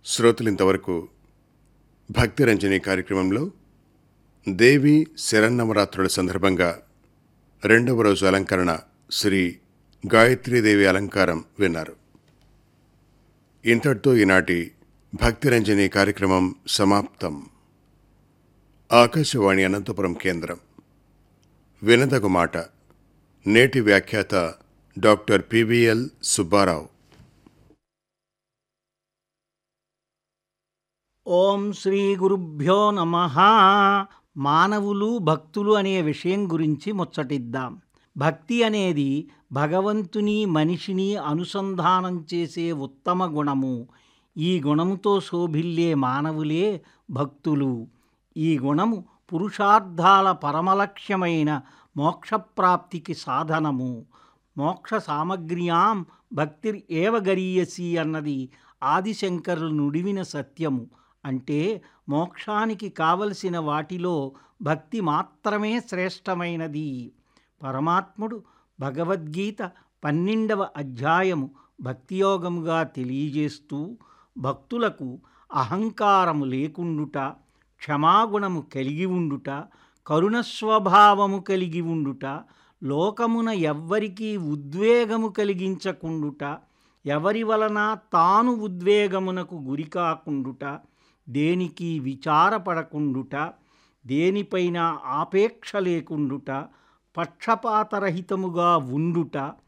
శ్రోతలు ఇంతవరకు భక్తి రంజని కార్యక్రమంలో దేవి శరన్నవరాత్రుల సందర్భంగా రెండవ రోజు అలంకరణ శ్రీ గాయత్రీదేవి అలంకారం విన్నారు ఇంతటితో ఈనాటి భక్తి రంజని కార్యక్రమం సమాప్తం ఆకాశవాణి అనంతపురం కేంద్రం వినదగు మాట నేటి వ్యాఖ్యాత డాక్టర్ పివిఎల్ సుబ్బారావు ఓం శ్రీ గురుభ్యో నమ మానవులు భక్తులు అనే విషయం గురించి ముచ్చటిద్దాం భక్తి అనేది భగవంతుని మనిషిని అనుసంధానం చేసే ఉత్తమ గుణము ఈ గుణముతో శోభిల్లే మానవులే భక్తులు ఈ గుణము పురుషార్థాల పరమలక్ష్యమైన మోక్షప్రాప్తికి సాధనము మోక్ష సామగ్ర్యాం భక్తిర్ ఏవ గరీయసి అన్నది ఆదిశంకరులు నుడివిన సత్యము అంటే మోక్షానికి కావలసిన వాటిలో భక్తి మాత్రమే శ్రేష్టమైనది పరమాత్ముడు భగవద్గీత పన్నెండవ అధ్యాయము భక్తియోగముగా తెలియజేస్తూ భక్తులకు అహంకారము లేకుండుట క్షమాగుణము కలిగి ఉండుట కరుణస్వభావము కలిగి ఉండుట లోకమున ఎవ్వరికీ ఉద్వేగము కలిగించకుండుట ఎవరి వలన తాను ఉద్వేగమునకు గురికాకుండుట దేనికి విచారపడకుండుట దేనిపైన ఆపేక్ష లేకుండుట పక్షపాతరహితముగా ఉండుట